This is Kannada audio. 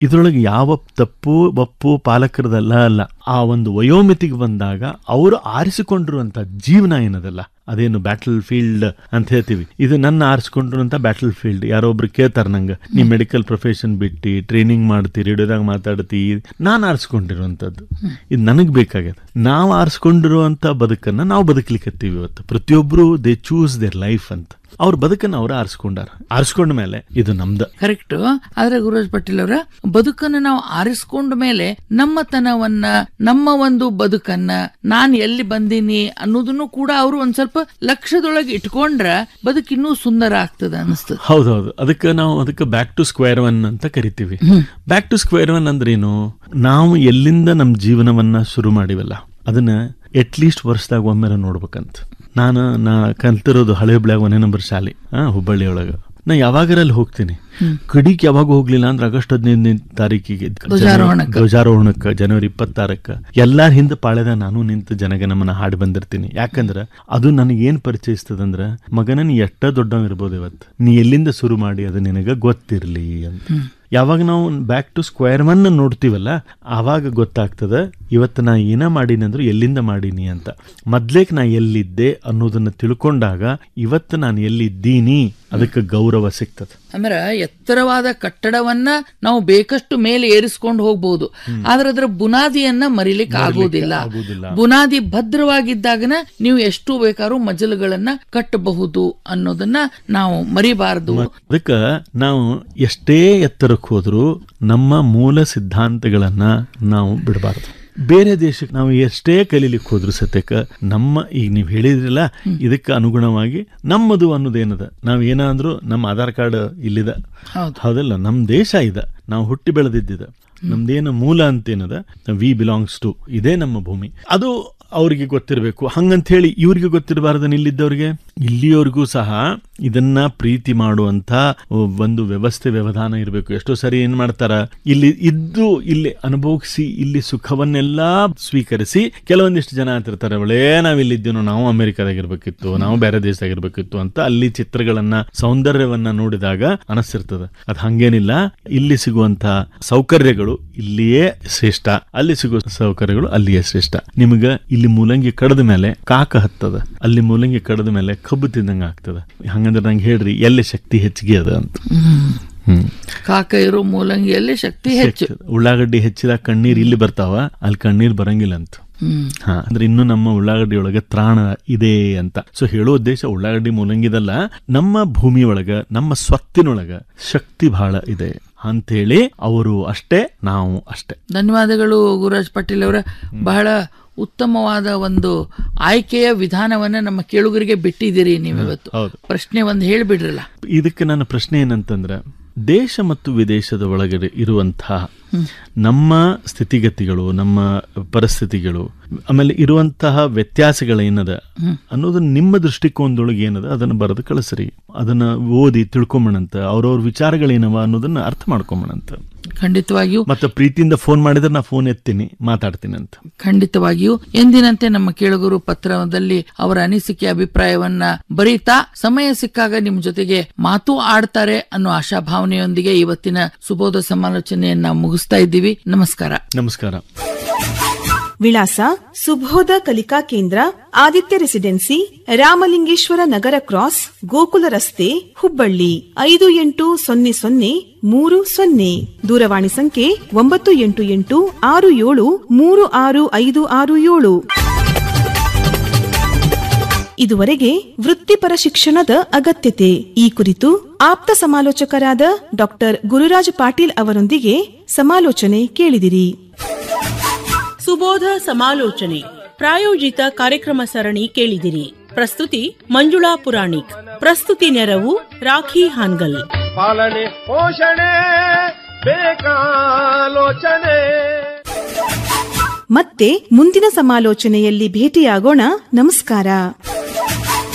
ಇದ್ರೊಳಗೆ ಯಾವ ತಪ್ಪು ಒಪ್ಪು ಪಾಲಕರದಲ್ಲ ಅಲ್ಲ ಆ ಒಂದು ವಯೋಮಿತಿಗೆ ಬಂದಾಗ ಅವರು ಆರಿಸಿಕೊಂಡಿರುವಂತ ಜೀವನ ಏನದಲ್ಲ ಅದೇನು ಬ್ಯಾಟಲ್ ಫೀಲ್ಡ್ ಅಂತ ಹೇಳ್ತೀವಿ ಇದು ನನ್ನ ಆರಿಸ್ಕೊಂಡಿರುವಂತ ಬ್ಯಾಟಲ್ ಫೀಲ್ಡ್ ಯಾರೋ ಒಬ್ರು ಕೇಳ್ತಾರ ನಂಗೆ ನೀ ಮೆಡಿಕಲ್ ಪ್ರೊಫೆಷನ್ ಬಿಟ್ಟು ಟ್ರೈನಿಂಗ್ ಮಾಡ್ತಿ ರೇಡಿಯೋದಾಗ ಮಾತಾಡ್ತಿ ನಾನು ಆರಿಸ್ಕೊಂಡಿರುವಂಥದ್ದು ಇದು ನನಗೆ ಬೇಕಾಗ್ಯದ ನಾವು ಆರಿಸ್ಕೊಂಡಿರುವಂತ ಬದುಕನ್ನ ನಾವು ಬದುಕಲಿಕ್ಕತ್ತೀವಿ ಇವತ್ತು ಪ್ರತಿಯೊಬ್ರು ದೇ ಚೂಸ್ ದೇರ್ ಲೈಫ್ ಅಂತ ಅವ್ರ ಬದುಕನ್ನ ಅವ್ರು ಆರಿಸ್ಕೊಂಡಾರ ಆರಿಸ್ಕೊಂಡ ಮೇಲೆ ಇದು ನಮ್ದ ಕರೆಕ್ಟ್ ಆದ್ರೆ ಗುರುರಾಜ್ ಪಾಟೀಲ್ ಅವರ ಬದುಕನ್ನ ನಾವು ಆರಿಸ್ಕೊಂಡ ಮೇಲೆ ನಮ್ಮತನವನ್ನ ನಮ್ಮ ಒಂದು ಬದುಕನ್ನ ನಾನ್ ಎಲ್ಲಿ ಬಂದೀನಿ ಅನ್ನೋದನ್ನು ಕೂಡ ಅವರು ಒಂದ್ ಸ್ವಲ್ಪ ಲಕ್ಷ್ಯದೊಳಗೆ ಇಟ್ಕೊಂಡ್ರ ಬದುಕು ಇನ್ನೂ ಸುಂದರ ಆಗ್ತದ ಅನಿಸ್ತದ ಹೌದೌದು ಅದಕ್ಕೆ ನಾವು ಅದಕ್ಕೆ ಬ್ಯಾಕ್ ಟು ಸ್ಕ್ವೇರ್ ಒನ್ ಅಂತ ಕರಿತೀವಿ ಬ್ಯಾಕ್ ಟು ಸ್ಕ್ವೇರ್ ಒನ್ ಅಂದ್ರೇನು ನಾವು ಎಲ್ಲಿಂದ ನಮ್ಮ ಜೀವನವನ್ನ ಶುರು ಮಾಡಿವಲ್ಲ ಅದನ್ನ ಅಟ್ಲೀಸ್ಟ್ ವರ್ಷದಾಗ ಒಮ್ಮೆರ ನೋಡ್ಬೇಕಂತ ನಾನು ನಾ ಕಲ್ತಿರೋದು ಹಳೆ ಹುಬ್ಳ್ಯಾಗ ಒಂದೇ ನಂಬರ್ ಶಾಲೆ ಹಾ ಹುಬ್ಬಳ್ಳಿ ಒಳಗ ನಾ ಯಾವಾಗಾರ ಅಲ್ಲಿ ಹೋಗ್ತೀನಿ ಕಡಿಕ್ ಯಾವಾಗ ಹೋಗ್ಲಿಲ್ಲ ಅಂದ್ರೆ ಆಗಸ್ಟ್ ಹದಿನೈದನೇ ತಾರೀಕಿಗೆ ಧ್ವಜಾರೋಹಣಕ್ಕೆ. ಧ್ವಜಾರೋಹಣಕ್ಕೆ ಜನವರಿ ಇಪ್ಪತ್ತಾರಕ್ಕೆ ಎಲ್ಲಾರ ಹಿಂದೆ ಪಾಳ್ಯದ ನಾನು ನಿಂತು ಜನಗಣಮನ ಹಾಡಿ ಬಂದಿರ್ತೀನಿ ಯಾಕಂದ್ರೆ ಅದು ನನಗೆ ಏನ್ ಪರಿಚಯಿಸ್ತದಂದ್ರ ಮಗನ ನೀ ಎಷ್ಟ ದೊಡ್ಡವ ಇರ್ಬೋದು ಇವತ್ತು ನೀ ಎಲ್ಲಿಂದ ಶುರು ಮಾಡಿ ಅದು ನಿನಗ ಗೊತ್ತಿರ್ಲಿ ಅಂತ ಯಾವಾಗ ನಾವು ಬ್ಯಾಕ್ ಟು ಸ್ಕ್ವೇರ್ ಒನ್ ನೋಡ್ತೀವಲ್ಲ ಆವಾಗ ಗೊತ್ತಾಗ್ತದ ಇವತ್ತು ನಾ ಏನ ಮಾಡೀನಂದ್ರು ಎಲ್ಲಿಂದ ಮಾಡೀನಿ ಅಂತ ಮೊದ್ಲೇಕ್ ನಾ ಎಲ್ಲಿದ್ದೆ ಅನ್ನೋದನ್ನ ತಿಳ್ಕೊಂಡಾಗ ಇವತ್ತು ನಾನು ಎಲ್ಲಿದ್ದೀನಿ ಅದಕ್ಕೆ ಗೌರವ ಸಿಗ್ತದೆ ಅಂದ್ರೆ ಎತ್ತರವಾದ ಕಟ್ಟಡವನ್ನ ನಾವು ಬೇಕಷ್ಟು ಮೇಲೆ ಏರಿಸ್ಕೊಂಡು ಹೋಗ್ಬಹುದು ಆದ್ರೆ ಅದರ ಬುನಾದಿಯನ್ನ ಮರಿಲಿಕ್ಕೆ ಆಗೋದಿಲ್ಲ ಆಗೋದಿಲ್ಲ. ಬುನಾದಿ ಭದ್ರವಾಗಿದ್ದಾಗನ ನೀವು ಎಷ್ಟು ಬೇಕಾದ್ರೂ ಮಜಲುಗಳನ್ನ ಕಟ್ಟಬಹುದು ಅನ್ನೋದನ್ನ ನಾವು ಮರಿಬಾರದು ಅದಕ್ಕೆ ನಾವು ಎಷ್ಟೇ ಎತ್ತರಕ್ಕೆ ಹೋದ್ರೂ ನಮ್ಮ ಮೂಲ ಸಿದ್ಧಾಂತಗಳನ್ನ ನಾವು ಬಿಡಬಾರ್ದು ಬೇರೆ ದೇಶಕ್ಕೆ ನಾವು ಎಷ್ಟೇ ಕಲೀಲಿಕ್ಕೆ ಹೋದ್ರು ಸತ್ಯಕ್ಕೆ ನಮ್ಮ ಈಗ ನೀವು ಹೇಳಿದ್ರಲ್ಲ ಇದಕ್ಕೆ ಅನುಗುಣವಾಗಿ ನಮ್ಮದು ಅನ್ನೋದೇನದ ನಾವು ಏನಾದ್ರೂ ನಮ್ಮ ಆಧಾರ್ ಕಾರ್ಡ್ ಇಲ್ಲಿದೆ ಹೌದು ಹೌದಲ್ಲ ನಮ್ಮ ದೇಶ ಇದೆ ನಾವು ಹುಟ್ಟಿ ಬೆಳೆದಿದ್ದಿದೆ ನಮ್ದೇನು ಮೂಲ ಅಂತೇನದ ವಿ ಬಿಲಾಂಗ್ಸ್ ಟು ಇದೇ ನಮ್ಮ ಭೂಮಿ ಅದು ಅವ್ರಿಗೆ ಗೊತ್ತಿರಬೇಕು ಹಂಗಂತ ಹೇಳಿ ಇವ್ರಿಗೆ ಗೊತ್ತಿರಬಾರ್ದನ್ ಇಲ್ಲಿದ್ದವ್ರಿಗೆ ಇಲ್ಲಿಯವರೆಗೂ ಸಹ ಇದನ್ನ ಪ್ರೀತಿ ಮಾಡುವಂತ ಒಂದು ವ್ಯವಸ್ಥೆ ವ್ಯವಧಾನ ಇರಬೇಕು ಎಷ್ಟೋ ಸರಿ ಏನ್ ಮಾಡ್ತಾರ ಇಲ್ಲಿ ಇದ್ದು ಇಲ್ಲಿ ಅನುಭವಿಸಿ ಇಲ್ಲಿ ಸುಖವನ್ನೆಲ್ಲ ಸ್ವೀಕರಿಸಿ ಕೆಲವೊಂದಿಷ್ಟು ಜನ ಅಂತಿರ್ತಾರೆ ಒಳ್ಳೆ ನಾವ್ ಇಲ್ಲಿದ್ದೀನೋ ನಾವು ಅಮೆರಿಕದಾಗಿರ್ಬೇಕಿತ್ತು ನಾವು ಬೇರೆ ದೇಶದಾಗಿರ್ಬೇಕಿತ್ತು ಅಂತ ಅಲ್ಲಿ ಚಿತ್ರಗಳನ್ನ ಸೌಂದರ್ಯವನ್ನ ನೋಡಿದಾಗ ಅನಿಸ್ತಿರ್ತದೆ ಅದ್ ಹಂಗೇನಿಲ್ಲ ಇಲ್ಲಿ ಸಿಗುವಂತ ಸೌಕರ್ಯಗಳು ಇಲ್ಲಿಯೇ ಶ್ರೇಷ್ಠ ಅಲ್ಲಿ ಸಿಗುವ ಸೌಕರ್ಯಗಳು ಅಲ್ಲಿಯೇ ಶ್ರೇಷ್ಠ ನಿಮಗ ಇಲ್ಲಿ ಮೂಲಂಗಿ ಕಡದ ಮೇಲೆ ಕಾಕ ಹತ್ತದ ಅಲ್ಲಿ ಮೂಲಂಗಿ ಕಡದ ಮೇಲೆ ಕಬ್ಬು ತಿಂದಂಗ ಆಗ್ತದ ಹಂಗಂದ್ರೆ ನಂಗೆ ಹೇಳ್ರಿ ಎಲ್ಲಿ ಶಕ್ತಿ ಹೆಚ್ಚಿಗೆ ಅದ ಅಂತ ಹ್ಮ್ ಕಾಕ ಇರೋ ಮೂಲಂಗಿಯಲ್ಲಿ ಶಕ್ತಿ ಹೆಚ್ಚು ಉಳ್ಳಾಗಡ್ಡಿ ಹೆಚ್ಚಿದಾಗ ಕಣ್ಣೀರ್ ಇಲ್ಲಿ ಬರ್ತಾವ ಅಲ್ಲಿ ಕಣ್ಣೀರ್ ಬರಂಗಿಲ್ಲ ಅಂತ ಹ್ಮ್ ಹಾ ಅಂದ್ರೆ ಇನ್ನು ನಮ್ಮ ಉಳ್ಳಾಗಡ್ಡಿ ಒಳಗೆ ತ್ರಾಣ ಇದೆ ಅಂತ ಸೊ ಹೇಳೋ ಉದ್ದೇಶ ಉಳ್ಳಾಗಡ್ಡಿ ಮೂಲಂಗಿದಲ್ಲ ನಮ್ಮ ಭೂಮಿ ಒಳಗ ನಮ್ಮ ಸ್ವತ್ತಿನೊಳಗ ಶಕ್ತಿ ಬಹಳ ಇದೆ ಅಂತೇಳಿ ಅವರು ಅಷ್ಟೇ ನಾವು ಅಷ್ಟೇ ಧನ್ಯವಾದಗಳು ಗುರುರಾಜ್ ಪಾಟೀಲ್ ಅವರ ಬಹಳ ಉತ್ತಮವಾದ ಒಂದು ಆಯ್ಕೆಯ ವಿಧಾನವನ್ನ ನಮ್ಮ ಕೇಳುಗರಿಗೆ ಬಿಟ್ಟಿದ್ದೀರಿ ನೀವಿವತ್ತು ಹೌದು ಪ್ರಶ್ನೆ ಒಂದು ಹೇಳ್ಬಿಡ್ರಲ್ಲ ಇದಕ್ಕೆ ನನ್ನ ಪ್ರಶ್ನೆ ಏನಂತಂದ್ರೆ ದೇಶ ಮತ್ತು ವಿದೇಶದ ಒಳಗಡೆ ಇರುವಂತಹ ನಮ್ಮ ಸ್ಥಿತಿಗತಿಗಳು ನಮ್ಮ ಪರಿಸ್ಥಿತಿಗಳು ಆಮೇಲೆ ಇರುವಂತಹ ವ್ಯತ್ಯಾಸಗಳೇನದ ಅನ್ನೋದು ನಿಮ್ಮ ದೃಷ್ಟಿಕೋನದೊಳಗೆ ಏನದ ಅದನ್ನ ಬರೆದು ಕಳಿಸ್ರಿ ಅದನ್ನ ಓದಿ ತಿಳ್ಕೊಂಬಣಂತ ಅವ್ರವ್ರ ವಿಚಾರಗಳೇನವ ಅನ್ನೋದನ್ನ ಅರ್ಥ ಮಾಡ್ಕೊಂಬಣಂತ ಖಂಡಿತವಾಗಿಯೂ ಮತ್ತೆ ಪ್ರೀತಿಯಿಂದ ಫೋನ್ ಮಾಡಿದ್ರೆ ನಾ ಫೋನ್ ಎತ್ತೀನಿ ಮಾತಾಡ್ತೀನಿ ಅಂತ ಖಂಡಿತವಾಗಿಯೂ ಎಂದಿನಂತೆ ನಮ್ಮ ಕೇಳುಗರು ಪತ್ರದಲ್ಲಿ ಅವರ ಅನಿಸಿಕೆ ಅಭಿಪ್ರಾಯವನ್ನ ಬರೀತಾ ಸಮಯ ಸಿಕ್ಕಾಗ ನಿಮ್ ಜೊತೆಗೆ ಮಾತು ಆಡ್ತಾರೆ ಅನ್ನೋ ಆಶಾಭಾವನೆಯೊಂದಿಗೆ ಇವತ್ತಿನ ಸುಬೋಧ ಸಮಾಲೋಚನೆಯನ್ನ ಮುಗಿಸ್ತಾ ಇದ್ದೀವಿ ನಮಸ್ಕಾರ ನಮಸ್ಕಾರ ವಿಳಾಸ ಸುಬೋಧ ಕಲಿಕಾ ಕೇಂದ್ರ ಆದಿತ್ಯ ರೆಸಿಡೆನ್ಸಿ ರಾಮಲಿಂಗೇಶ್ವರ ನಗರ ಕ್ರಾಸ್ ಗೋಕುಲ ರಸ್ತೆ ಹುಬ್ಬಳ್ಳಿ ಐದು ಎಂಟು ಸೊನ್ನೆ ಸೊನ್ನೆ ಮೂರು ಸೊನ್ನೆ ದೂರವಾಣಿ ಸಂಖ್ಯೆ ಒಂಬತ್ತು ಎಂಟು ಎಂಟು ಆರು ಏಳು ಮೂರು ಆರು ಐದು ಆರು ಏಳು ಇದುವರೆಗೆ ವೃತ್ತಿಪರ ಶಿಕ್ಷಣದ ಅಗತ್ಯತೆ ಈ ಕುರಿತು ಆಪ್ತ ಸಮಾಲೋಚಕರಾದ ಡಾಕ್ಟರ್ ಗುರುರಾಜ್ ಪಾಟೀಲ್ ಅವರೊಂದಿಗೆ ಸಮಾಲೋಚನೆ ಕೇಳಿದಿರಿ ಸುಬೋಧ ಸಮಾಲೋಚನೆ ಪ್ರಾಯೋಜಿತ ಕಾರ್ಯಕ್ರಮ ಸರಣಿ ಕೇಳಿದಿರಿ ಪ್ರಸ್ತುತಿ ಮಂಜುಳಾ ಪುರಾಣಿಕ್ ಪ್ರಸ್ತುತಿ ನೆರವು ರಾಖಿ ಹಾನ್ಗಲ್ ಪಾಲನೆ ಪೋಷಣೆ ಬೇಕಾಲೋಚನೆ ಮತ್ತೆ ಮುಂದಿನ ಸಮಾಲೋಚನೆಯಲ್ಲಿ ಭೇಟಿಯಾಗೋಣ ನಮಸ್ಕಾರ